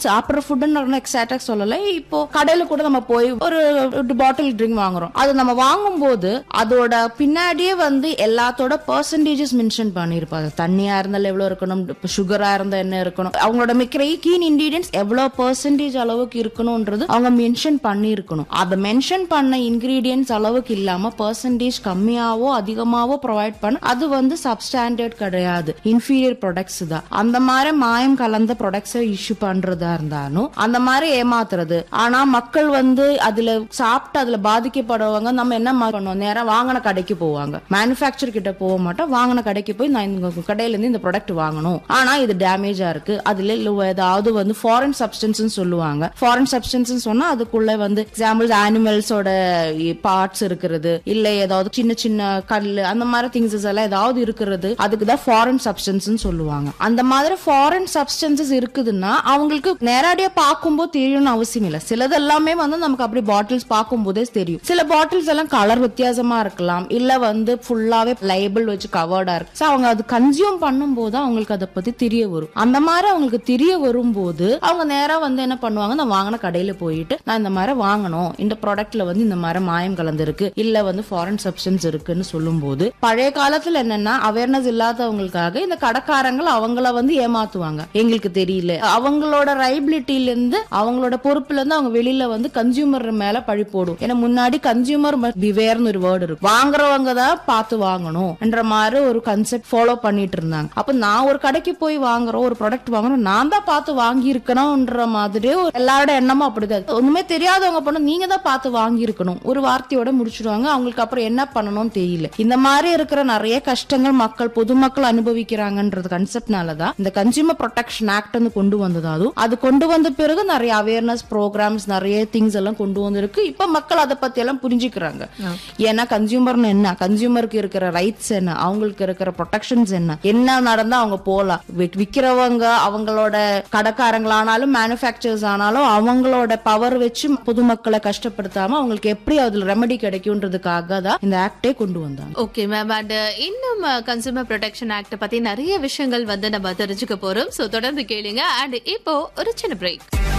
சாப்பிடுற ஃபுட்டுன்னு எக்ஸாக்டா சொல்லல இப்போ கடையில கூட நம்ம போய் ஒரு பாட்டில் ட்ரிங்க் வாங்குறோம் அது நம்ம வாங்கும்போது அதோட பின்னாடியே வந்து எல்லாத்தோட பர்சன்டேஜஸ் மென்ஷன் பண்ணிருப்பாங்க தண்ணியா இருந்தால் எவ்வளவு இருக்கணும் சுகரா இருந்தா என்ன இருக்கணும் அவங்களோட மிக்கிற கீன் இன்கிரீடியன்ஸ் எவ்வளவு பர்சன்டேஜ் அளவுக்கு இருக்கணும்ன்றது அவங்க மென்ஷன் பண்ணியிருக்கணும் அதை மென்ஷன் பண்ண இன்கிரீடியன்ஸ் அளவுக்கு இல்லாம பர்சன்டேஜ் கம்மியாவோ அதிகமாவோ ப்ரொவைட் பண்ண அது வந்து சப்ஸ்டாண்டர்ட் கிடையாது இன்ஃபீரியர் ப்ராடக்ட்ஸ் தான் அந்த மாதிரி மாயம் கலந்த ப்ராடக்ட்ஸை இஷ்யூ பண்றதா இருந்தாலும் அந்த மாதிரி ஏமாத்துறது ஆனா மக்கள் வந்து அதுல சாப்பிட்டு அதுல பாதிக்கப்படுறவங்க நம்ம என்ன மா- பண்ணுவோம் நேரா வாங்கின கடைக்கு போவாங்க மேனுஃபேக்சர் கிட்ட போக மாட்டோம் வாங்கின கடைக்கு போய் நான் இந்த கடையில இருந்து இந்த ப்ராடக்ட் வாங்கணும் ஆனா இது டேமேஜா இருக்கு அதுல இல்ல ஏதாவது வந்து ஃபாரின் சப்ஸ்டன்ஸ் சொல்லுவாங்க ஃபாரின் சப்ஸ்டன்ஸ் சொன்னா அதுக்குள்ள வந்து எக்ஸாம்பிள் அனிமல்ஸோட பார்ட்ஸ் இருக்கிறது இல்ல ஏதாவது சின்ன சின்ன கல் அந்த மாதிரி திங்ஸஸ் எல்லாம் ஏதாவது இருக்கிறது அதுக்கு தான் ஃபாரின் சப்ஸ்டன்ஸ் சொல்லுவாங்க அந்த மாதிரி ஃபாரின் சப்ஸ்டன்சஸ் இருக்குதுன்னா அவங்களுக்கு நேரடியா பார்க்கும்போது தெரியணும்னு அவசியம் இல்ல சிலது எல்லாமே வந்து நமக்கு அப்படி பாட்டில்ஸ் பார்க்கும்போதே தெரியும் சில பாட்டில்ஸ் எல்லாம் கலர் வித்தியாசமா இருக்கலாம் இல்ல வந்து ஃபுல்லாவே லைபிள் வச்சு கவர்டா இருக்கு So அவங்க அது கன்சியூம் பண்ணும்போது அவங்களுக்கு அதை பத்தி தெரிய வரும் அந்த மாதிரி அவங்களுக்கு தெரிய வரும்போது அவங்க நேரா வந்து என்ன பண்ணுவாங்க நான் வாங்கின கடையில போயிட்டு நான் இந்த மாதிரி வாங்கணும் இந்த ப்ராடக்ட்ல வந்து இந்த மாதிரி மாயம் கலந்துருக்கு இல்ல வந்து ஃபாரின் சப்ஸ்டன்ஸ் இருக்குன்னு சொல்லும்போது பழைய காலத்துல என்னன்னா அவேர்னஸ் இல்லாதவங்களுக்காக இந்த கடைக்காரங்கள் அவங்கள வந்து ஏமாத்துவாங்க எங்களுக்கு தெரியல அவங்களோட ரைபிலிட்டில இருந்து அவங்களோட பொறுப்புல இருந்து அவங்க வெளியில வந்து கன்சியூமர் மேல பழி போடும் ஏன்னா முன்னாடி கன்சியூமர் பிவேர்னு ஒரு வேர்டு இருக்கு வாங்குறவங்க தான் பார்த்து வாங்கணும் என்ற மாதிரி ஒரு கன்செப்ட் ஃபாலோ பண்ணிட்டு இருந்தாங்க அப்ப நான் ஒரு கடைக்கு போய் வாங்குறோம் ஒரு ப்ராடக்ட் வாங்குறோம் நான் தான் பார்த்து வாங்கி இருக்கணும்ன்ற மாதிரி ஒரு எல்லாரோட எண்ணமும் அப்படிதான் ஒண்ணுமே தெரியாதவங்க பண்ண நீங்க தான் பார்த்து வாங்கி இருக்கணும் ஒரு வார்த்தையோட முடிச்சிடுவாங்க அவங்களுக்கு அப்புறம் என்ன பண்ணணும்னு தெரியல இந்த மாதிரி இருக்கிற நிறைய கஷ்டங்கள் மக்கள் பொதுமக்கள் அனுபவிக்கிறாங்கன்றது கன்செப்ட்னால தான் இந்த கன்சியூமர் ப்ரொடெக்ஷன் ஆக்ட் வந்து கொண்டு வந்தது அதுவும் அது கொண்டு வந்த பிறகு நிறைய அவேர்னஸ் ப்ரோக்ராம்ஸ் நிறைய திங்ஸ் எல்லாம் கொண்டு வந்திருக்கு இப்ப மக்கள் அதை பத்தி எல்லாம் புரிஞ்சுக்கிறாங்க ஏன்னா கன்சியூமர்னு என்ன கன்சியூமருக்கு இருக்கிற ரைட்ஸ் என்ன அவங்களுக்கு இருக்கிற ப்ரொடெக்ஷன்ஸ் என்ன என்ன நடந்தா அவங்க போலாம் வி- விக்கிறவங்க அவங்களோட கடைக்காரங்களானாலும் மேனுஃபேக்சர்ஸ் ஆனாலும் அவங்களோட பவர் வச்சு பொதுமக்களை கஷ்டப்படுத்தாம அவங்களுக்கு எப்படி அதுல ரெமெடி கிடைக்கும்ன்றதுக்காக தான் இந்த ஆக்டே கொண்டு வந்தாங்க ஓகே மேம் அண்ட் இன்னும் கன்சூமர் ப்ரொடெக்ஷன் ஆக்ட் பத்தி நிறைய விஷயங்கள் வந்து நம்ம தெரிஞ்சுக்க போறோம் சோ தொடர்ந்து கேளுங்க அண்ட் இப்போ ஒரு சின்ன பிரேக்